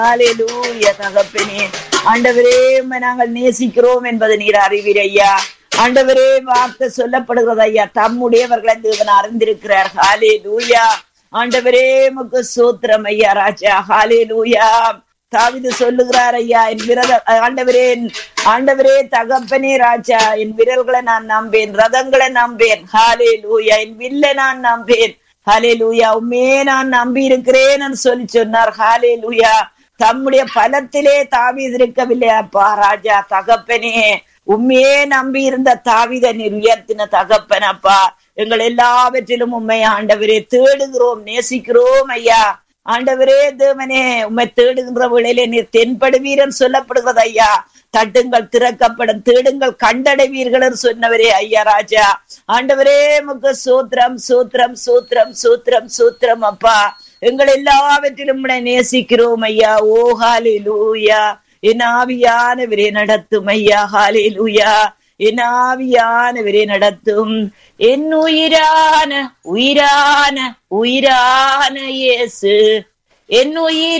ஹalleluya தகப்பனே ஆண்டவரே உம்மை நாங்கள் நேசிக்கிறோம் என்பது நீர் அறிவீர் ஐயா ஆண்டவரே வார்த்தை சொல்லப்படுகிறது ஐயா தம்முடையவர்களை தேவன் அறிந்திருக்கிறார் ஹாலே லூயா ஆண்டவரே முக்கு சூத்திரம் ஐயா ராஜா ஹாலே லூயா தாவிது சொல்லுகிறார் ஐயா என் விரத ஆண்டவரே ஆண்டவரே தகப்பனே ராஜா என் விரல்களை நான் நம்பேன் ரதங்களை நம்பேன் ஹாலே லூயா என் வில்லை நான் நம்பேன் ஹாலே லூயா உண்மையே நான் நம்பி இருக்கிறேன் சொல்லி சொன்னார் ஹாலே லூயா தம்முடைய பலத்திலே தாவீது இருக்கவில்லை அப்பா ராஜா தகப்பனே உண்மையே நம்பி இருந்த தாவித நீர் உயர்த்தின தகப்பன் அப்பா எங்கள் எல்லாவற்றிலும் உண்மை ஆண்டவரே தேடுகிறோம் நேசிக்கிறோம் ஐயா ஆண்டவரே தேவனே உண்மை தேடுகின்ற வேளையிலே நீர் தென்படுவீரன் சொல்லப்படுகிறது ஐயா தட்டுங்கள் திறக்கப்படும் தேடுங்கள் கண்டடைவீர்கள் சொன்னவரே ஐயா ராஜா ஆண்டவரே முக சூத்திரம் சூத்திரம் சூத்திரம் சூத்திரம் சூத்திரம் அப்பா எங்கள் எல்லாவற்றிலும் நேசிக்கிறோம் ஐயா ஓ ஹாலே லூயா என் ஆவியானவரே நடத்தும் ஐயா ஹாலே லூயா என் ஆவியானவரே நடத்தும் என் உயிரான உயிரான உயிரான இயேசு என் உயிர்